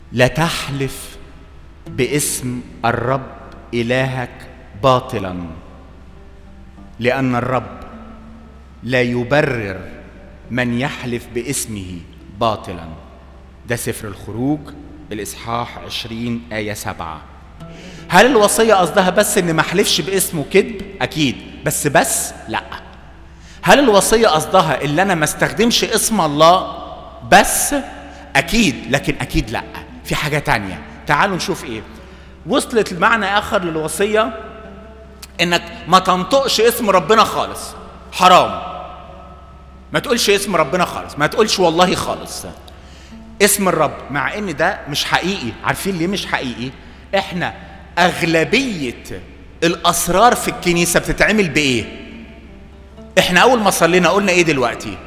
لا تحلف باسم الرب الهك باطلا لان الرب لا يبرر من يحلف باسمه باطلا ده سفر الخروج الاصحاح 20 ايه 7 هل الوصيه قصدها بس ان ما احلفش باسمه كذب اكيد بس بس لا هل الوصيه قصدها ان انا ما استخدمش اسم الله بس اكيد لكن اكيد لا في حاجه تانية تعالوا نشوف ايه وصلت لمعنى اخر للوصيه انك ما تنطقش اسم ربنا خالص حرام ما تقولش اسم ربنا خالص ما تقولش والله خالص اسم الرب مع ان ده مش حقيقي عارفين ليه مش حقيقي احنا اغلبيه الاسرار في الكنيسه بتتعمل بايه احنا اول ما صلينا قلنا ايه دلوقتي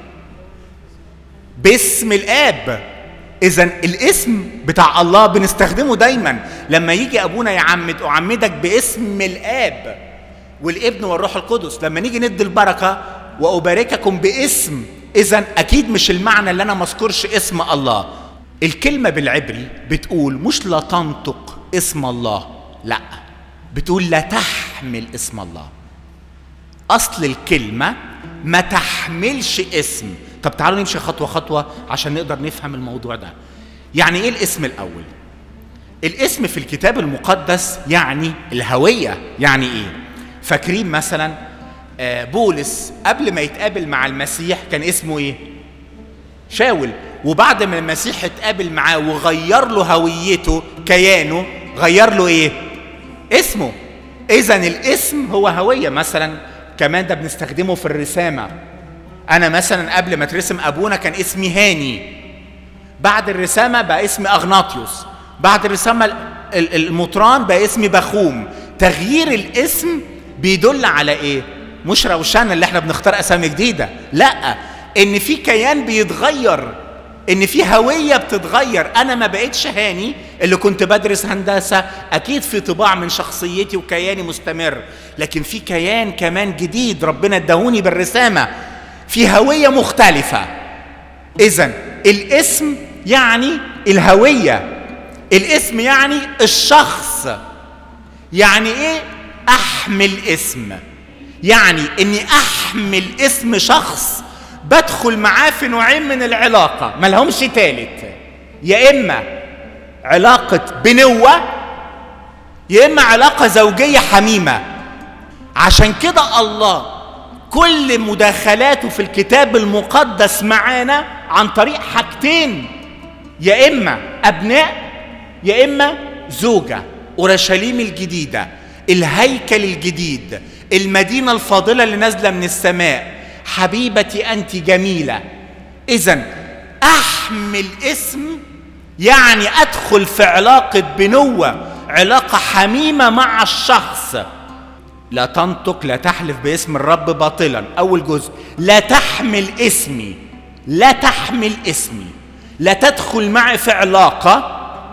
باسم الاب اذا الاسم بتاع الله بنستخدمه دايما لما يجي ابونا يعمد اعمدك باسم الاب والابن والروح القدس لما نيجي ندي البركه وابارككم باسم اذا اكيد مش المعنى اللي انا ما اذكرش اسم الله الكلمه بالعبري بتقول مش لا تنطق اسم الله لا بتقول لا تحمل اسم الله اصل الكلمه ما تحملش اسم طب تعالوا نمشي خطوه خطوه عشان نقدر نفهم الموضوع ده يعني ايه الاسم الاول الاسم في الكتاب المقدس يعني الهويه يعني ايه فاكرين مثلا آه، بولس قبل ما يتقابل مع المسيح كان اسمه ايه شاول وبعد ما المسيح اتقابل معاه وغير له هويته كيانه غير له ايه اسمه اذا الاسم هو هويه مثلا كمان ده بنستخدمه في الرسامه انا مثلا قبل ما ترسم ابونا كان اسمي هاني بعد الرسامه بقى اسمي اغناطيوس بعد الرسامه ال- ال- المطران بقى اسمي بخوم تغيير الاسم بيدل على ايه مش روشنه اللي احنا بنختار اسامي جديده لا ان في كيان بيتغير ان في هويه بتتغير انا ما بقتش هاني اللي كنت بدرس هندسه اكيد في طباع من شخصيتي وكياني مستمر لكن في كيان كمان جديد ربنا اداهوني بالرسامه في هويه مختلفه اذا الاسم يعني الهويه الاسم يعني الشخص يعني ايه احمل اسم يعني اني احمل اسم شخص بدخل معاه في نوعين من العلاقه ما لهمش تالت يا اما علاقه بنوه يا اما علاقه زوجيه حميمه عشان كده الله كل مداخلاته في الكتاب المقدس معانا عن طريق حاجتين يا اما ابناء يا اما زوجه اورشليم الجديده الهيكل الجديد المدينه الفاضله اللي نازله من السماء حبيبتي انت جميله اذا احمل اسم يعني ادخل في علاقه بنوه علاقه حميمه مع الشخص لا تنطق لا تحلف باسم الرب باطلا اول جزء لا تحمل اسمي لا تحمل اسمي لا تدخل معي في علاقه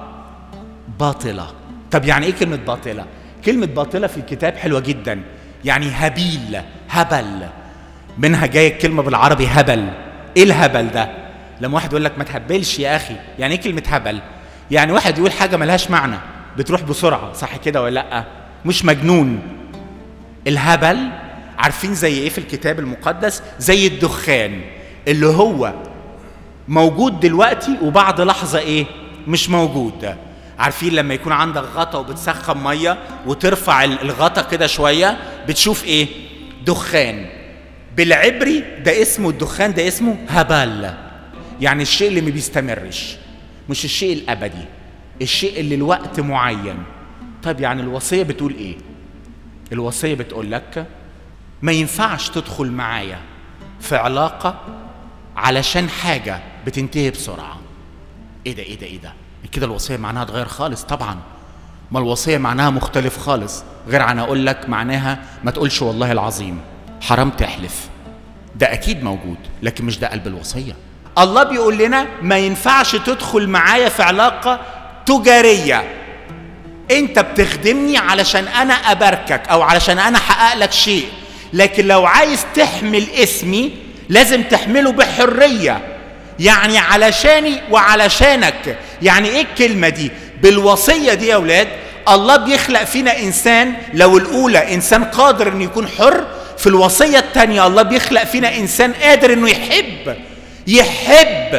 باطله طب يعني ايه كلمه باطله كلمه باطله في الكتاب حلوه جدا يعني هبيل هبل منها جايه الكلمه بالعربي هبل ايه الهبل ده لما واحد يقول لك ما تهبلش يا اخي يعني ايه كلمه هبل يعني واحد يقول حاجه ملهاش معنى بتروح بسرعه صح كده ولا لا مش مجنون الهبل عارفين زي ايه في الكتاب المقدس زي الدخان اللي هو موجود دلوقتي وبعد لحظه ايه مش موجود عارفين لما يكون عندك غطا وبتسخن ميه وترفع الغطا كده شويه بتشوف ايه دخان بالعبري ده اسمه الدخان ده اسمه هبل يعني الشيء اللي ما بيستمرش مش الشيء الابدي الشيء اللي الوقت معين طيب يعني الوصيه بتقول ايه الوصيه بتقول لك ما ينفعش تدخل معايا في علاقه علشان حاجه بتنتهي بسرعه ايه ده ايه ده ايه ده كده الوصيه معناها اتغير خالص طبعا ما الوصيه معناها مختلف خالص غير عن اقول لك معناها ما تقولش والله العظيم حرام تحلف ده اكيد موجود لكن مش ده قلب الوصيه الله بيقول لنا ما ينفعش تدخل معايا في علاقه تجاريه انت بتخدمني علشان انا اباركك او علشان انا احقق لك شيء لكن لو عايز تحمل اسمي لازم تحمله بحريه يعني علشاني وعلشانك يعني ايه الكلمة دي بالوصية دي يا ولاد الله بيخلق فينا انسان لو الاولى انسان قادر انه يكون حر في الوصية الثانية الله بيخلق فينا انسان قادر انه يحب يحب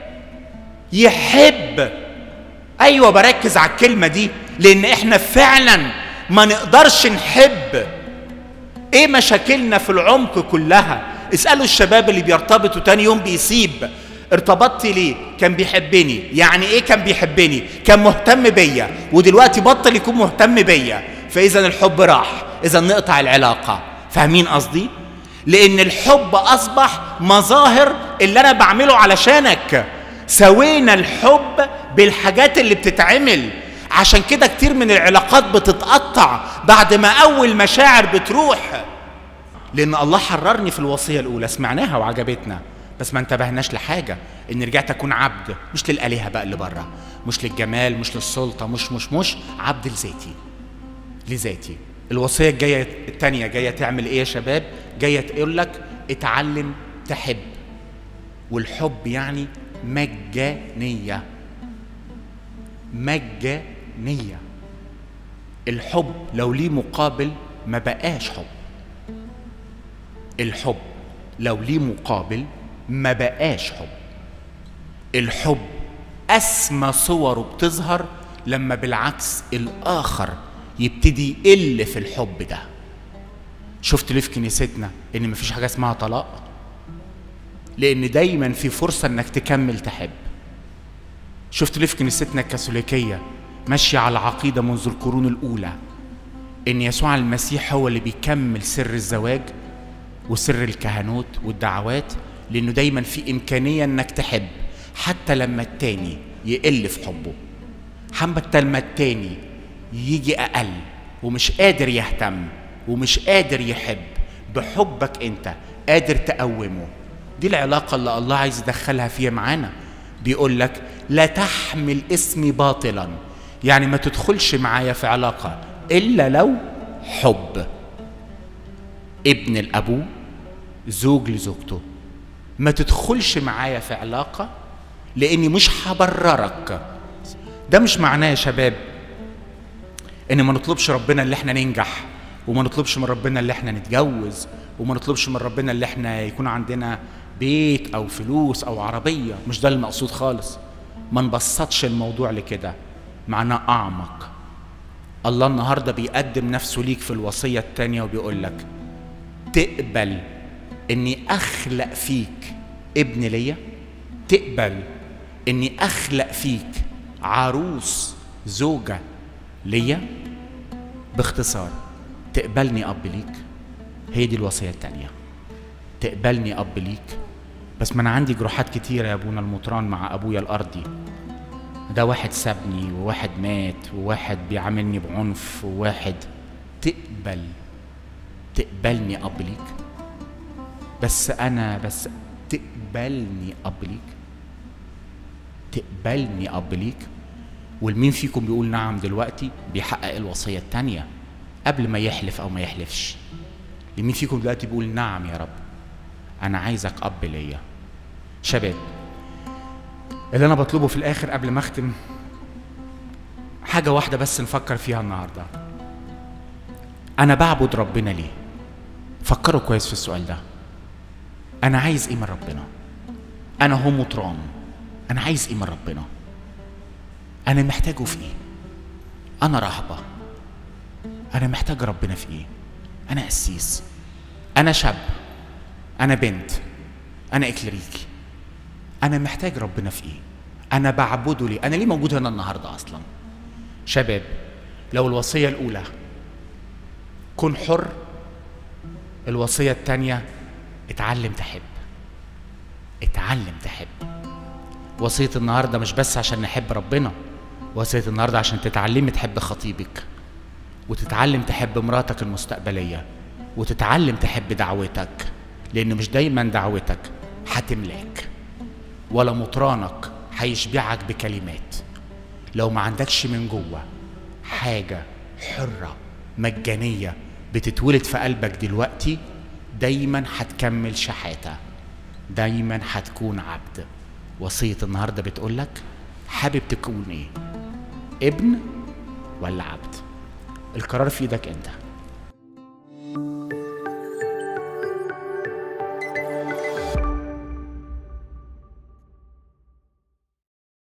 يحب ايوه بركز على الكلمة دي لان احنا فعلا ما نقدرش نحب ايه مشاكلنا في العمق كلها اسألوا الشباب اللي بيرتبطوا تاني يوم بيسيب ارتبطت ليه كان بيحبني يعني ايه كان بيحبني كان مهتم بيا ودلوقتي بطل يكون مهتم بيا فاذا الحب راح اذا نقطع العلاقة فاهمين قصدي لان الحب اصبح مظاهر اللي انا بعمله علشانك سوينا الحب بالحاجات اللي بتتعمل عشان كده كتير من العلاقات بتتقطع بعد ما اول مشاعر بتروح لان الله حررني في الوصيه الاولى سمعناها وعجبتنا بس ما انتبهناش لحاجه ان رجعت اكون عبد مش للالهه بقى اللي بره مش للجمال مش للسلطه مش مش مش عبد لذاتي لذاتي الوصيه الجايه الثانيه جايه تعمل ايه يا شباب جايه تقول لك اتعلم تحب والحب يعني مجانيه مجانيه الحب لو ليه مقابل ما بقاش حب الحب لو ليه مقابل ما بقاش حب الحب اسمى صوره بتظهر لما بالعكس الاخر يبتدي يقل في الحب ده شفت ليه في كنيستنا ان مفيش حاجه اسمها طلاق لان دايما في فرصه انك تكمل تحب شفت ليه في كنيستنا الكاثوليكيه ماشيه على عقيده منذ القرون الاولى ان يسوع المسيح هو اللي بيكمل سر الزواج وسر الكهنوت والدعوات لانه دايما في امكانيه انك تحب حتى لما التاني يقل في حبه حتى لما التاني يجي اقل ومش قادر يهتم ومش قادر يحب بحبك انت قادر تقومه دي العلاقه اللي الله عايز يدخلها فيها معانا بيقول لك لا تحمل اسمي باطلا يعني ما تدخلش معايا في علاقه الا لو حب ابن لابوه زوج لزوجته ما تدخلش معايا في علاقه لاني مش هبررك ده مش معناه يا شباب ان ما نطلبش ربنا اللي احنا ننجح وما نطلبش من ربنا اللي احنا نتجوز وما نطلبش من ربنا اللي احنا يكون عندنا بيت او فلوس او عربيه مش ده المقصود خالص ما نبسطش الموضوع لكده معناه اعمق الله النهارده بيقدم نفسه ليك في الوصيه الثانيه وبيقول لك تقبل اني اخلق فيك ابن ليا تقبل اني اخلق فيك عروس زوجه ليا باختصار تقبلني اب ليك هي دي الوصيه الثانيه تقبلني اب ليك بس ما انا عندي جروحات كتيره يا ابونا المطران مع ابويا الارضي ده واحد سابني وواحد مات وواحد بيعاملني بعنف وواحد تقبل تقبلني اب ليك بس انا بس تقبلني اب ليك تقبلني اب ليك والمين فيكم بيقول نعم دلوقتي بيحقق الوصيه الثانيه قبل ما يحلف او ما يحلفش لمين فيكم دلوقتي بيقول نعم يا رب انا عايزك اب ليا شباب اللي انا بطلبه في الاخر قبل ما اختم حاجه واحده بس نفكر فيها النهارده انا بعبد ربنا ليه فكروا كويس في السؤال ده انا عايز ايه من ربنا انا هو مطران انا عايز ايه من ربنا انا محتاجه في ايه انا رهبه انا محتاج ربنا في ايه انا قسيس انا شاب انا بنت انا اكليريكي انا محتاج ربنا في ايه انا بعبده ليه انا ليه موجود هنا النهارده اصلا شباب لو الوصيه الاولى كن حر الوصيه الثانيه اتعلم تحب اتعلم تحب وصيه النهارده مش بس عشان نحب ربنا وصيه النهارده عشان تتعلمي تحب خطيبك وتتعلم تحب مراتك المستقبليه وتتعلم تحب دعوتك لان مش دايما دعوتك هتملاك ولا مطرانك هيشبعك بكلمات لو ما عندكش من جوه حاجه حره مجانيه بتتولد في قلبك دلوقتي دايما هتكمل شحاته دايما هتكون عبد وصيه النهارده بتقول لك حابب تكون ايه ابن ولا عبد القرار في ايدك انت